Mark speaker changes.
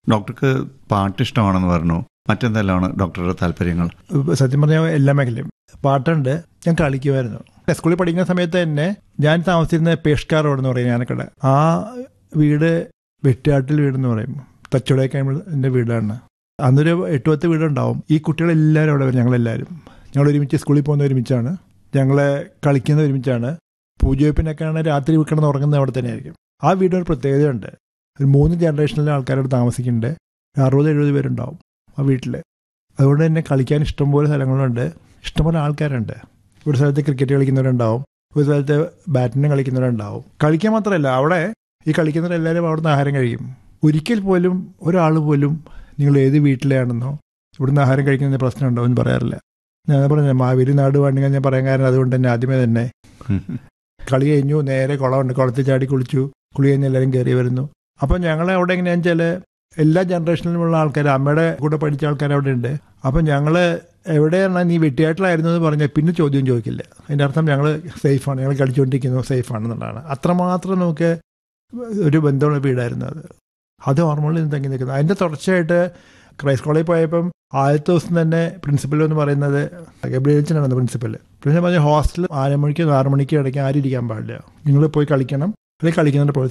Speaker 1: ഡോക്ടർക്ക് പാട്ട് ഇഷ്ടമാണെന്ന് പറഞ്ഞു മറ്റെന്തെല്ലാമാണ് ഡോക്ടറുടെ താല്പര്യങ്ങൾ
Speaker 2: സത്യം പറഞ്ഞാൽ എല്ലാ മേഖലയും പാട്ടുണ്ട് ഞാൻ കളിക്കുമായിരുന്നു സ്കൂളിൽ പഠിക്കുന്ന സമയത്ത് തന്നെ ഞാൻ താമസിച്ചിരുന്ന പേഷ്കാർ റോഡ് എന്ന് പറയും ഞാനക്കട ആ വീട് വെട്ടുകാട്ടിൽ വീടെന്ന് പറയും തച്ചുടേക്കാൻ്റെ വീടാണ് അന്നൊരു എട്ട് പത്ത് വീടുണ്ടാവും ഈ കുട്ടികളെല്ലാവരും അവിടെ വരും ഞങ്ങളെല്ലാവരും ഞങ്ങൾ ഒരുമിച്ച് സ്കൂളിൽ പോകുന്ന ഒരുമിച്ചാണ് ഞങ്ങൾ കളിക്കുന്ന ഒരുമിച്ചാണ് പൂജവെപ്പിനൊക്കെയാണ് രാത്രി കിടന്ന് ഉറങ്ങുന്നത് അവിടെ തന്നെയായിരിക്കും ആ വീടിനൊരു പ്രത്യേകതയുണ്ട് ഒരു മൂന്ന് ജനറേഷനിലെ ആൾക്കാരോട് താമസിക്കുന്നുണ്ട് അറുപത് എഴുപത് പേരുണ്ടാവും ആ വീട്ടിൽ അതുകൊണ്ട് തന്നെ കളിക്കാൻ ഇഷ്ടംപോലെ സ്ഥലങ്ങളുണ്ട് ഇഷ്ടംപോലെ ആൾക്കാരുണ്ട് ഒരു സ്ഥലത്ത് ക്രിക്കറ്റ് കളിക്കുന്നവരുണ്ടാവും ഒരു സ്ഥലത്ത് ബാഡ്മിൻ്റൺ കളിക്കുന്നവരുണ്ടാവും കളിക്കാൻ മാത്രമല്ല അവിടെ ഈ കളിക്കുന്നവരെല്ലാവരും അവിടുന്ന് ആഹാരം കഴിക്കും ഒരിക്കൽ പോലും ഒരാൾ പോലും നിങ്ങൾ ഏത് വീട്ടിലാണെന്നോ ഇവിടുന്ന് ആഹാരം കഴിക്കുന്നതിന് പ്രശ്നമുണ്ടോ എന്ന് പറയാറില്ല ഞാൻ പറഞ്ഞ മാവേലി നാട് വേണമെങ്കിൽ ഞാൻ പറയാൻ കാരണം അതുകൊണ്ട് തന്നെ ആദ്യമേ തന്നെ കളി കഴിഞ്ഞു നേരെ കുളമുണ്ട് കുളത്തിൽ ചാടി കുളിച്ചു കുളി കഴിഞ്ഞ് എല്ലാവരും കയറി വരുന്നു അപ്പം ഞങ്ങൾ അവിടെ എങ്ങനെയാണെന്ന് വെച്ചാൽ എല്ലാ ജനറേഷനിലുമുള്ള ആൾക്കാർ അമ്മയുടെ കൂടെ പഠിച്ച ആൾക്കാർ അവിടെ ഉണ്ട് അപ്പം ഞങ്ങൾ എവിടെയാണ് നീ വെട്ടിയായിട്ടിലായിരുന്നു എന്ന് പറഞ്ഞാൽ പിന്നെ ചോദ്യം ചോദിക്കില്ല അതിൻ്റെ അർത്ഥം ഞങ്ങൾ സേഫാണ് ഞങ്ങൾ കളിച്ചുകൊണ്ടിരിക്കുന്നു സേഫാണെന്നുള്ളതാണ് അത്രമാത്രം നമുക്ക് ഒരു ബന്ധമുള്ള വീടായിരുന്നു അത് അത് ഓർമ്മകളിൽ നിന്ന് തങ്ങി നിൽക്കുന്നത് അതിൻ്റെ തുടർച്ചയായിട്ട് ക്രൈസ്റ്റ് കോളേജിൽ പോയപ്പം ആദ്യത്തെ ദിവസം തന്നെ പ്രിൻസിപ്പൽ എന്ന് പറയുന്നത് ഗബ്രിയച്ചനാണ് പ്രിൻസിപ്പൽ പ്രിൻസിപ്പൽ പറഞ്ഞ ഹോസ്റ്റലിൽ ആറ് മണിക്ക് ആറ് മണിക്ക് ഇടയ്ക്ക് ആരും ഇരിക്കാൻ പാടില്ല നിങ്ങൾ പോയി കളിക്കണം അല്ലെങ്കിൽ കളിക്കുന്നതിൻ്റെ